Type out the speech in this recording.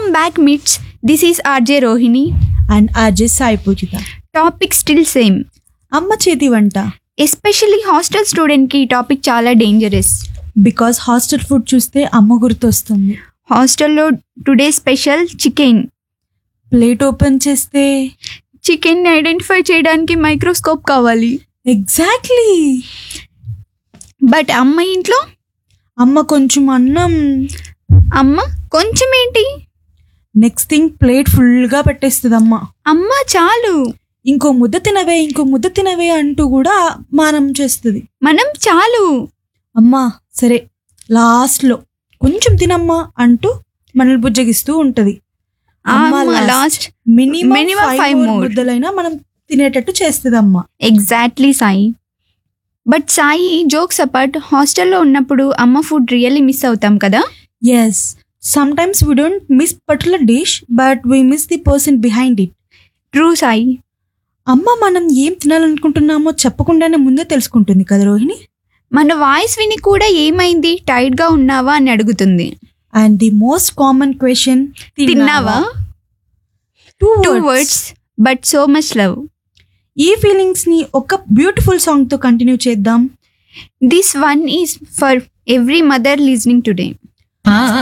Welcome back MITS this is RJ Rohini and RJ Sai Poojitha topic still same అమ్మ చేతి వంట especially hostel స్టూడెంట్కి ఈ టాపిక్ చాలా డేంజరస్ బికాస్ హాస్టల్ ఫుడ్ చూస్తే అమ్మ గుర్తొస్తుంది హాస్టల్లో today special chicken plate open చేస్తే చికెన్ ఐడెంటిఫై చేయడానికి మైక్రోస్కోప్ కావాలి ఎగ్జాక్ట్లీ బట్ అమ్మ ఇంట్లో అమ్మ కొంచెం అన్నం అమ్మ కొంచెం ఏంటి నెక్స్ట్ థింగ్ ప్లేట్ ఫుల్గా పెట్టేస్తుంది అమ్మ అమ్మ చాలు ఇంకో ముద్ద తినవే ఇంకో ముద్ద తినవే అంటూ కూడా మానం చేస్తుంది మనం చాలు అమ్మా సరే లాస్ట్లో కొంచెం తినమ్మా అంటూ మనల్ని బుజ్జగిస్తూ ఉంటది అమ్మ అమ్మ last. Last minimum Minimum five five more. ముద్దలైనా మనం తినేటట్టు చేస్తుంది అమ్మ exactly Sai but Sai jokes apart హాస్టల్లో ఉన్నప్పుడు అమ్మ ఫుడ్ రియల్లీ మిస్ అవుతాం కదా yes some times we don't miss particular dish but we miss the person behind it true Sai అమ్మ మనం ఏం తినాలనుకుంటున్నామో చెప్పకుండానే ముందే తెలుసుకుంటుంది కదా రోహిణి మన వాయిస్ విని కూడా ఏమైంది టైట్ గా ఉన్నావా అని అడుగుతుంది and the most common question తిన్నావా two two words words but so much love ఈ ఫీలింగ్స్ ని ఒక బ్యూటిఫుల్ సాంగ్ తో కంటిన్యూ చేద్దాం this one is for every mother listening today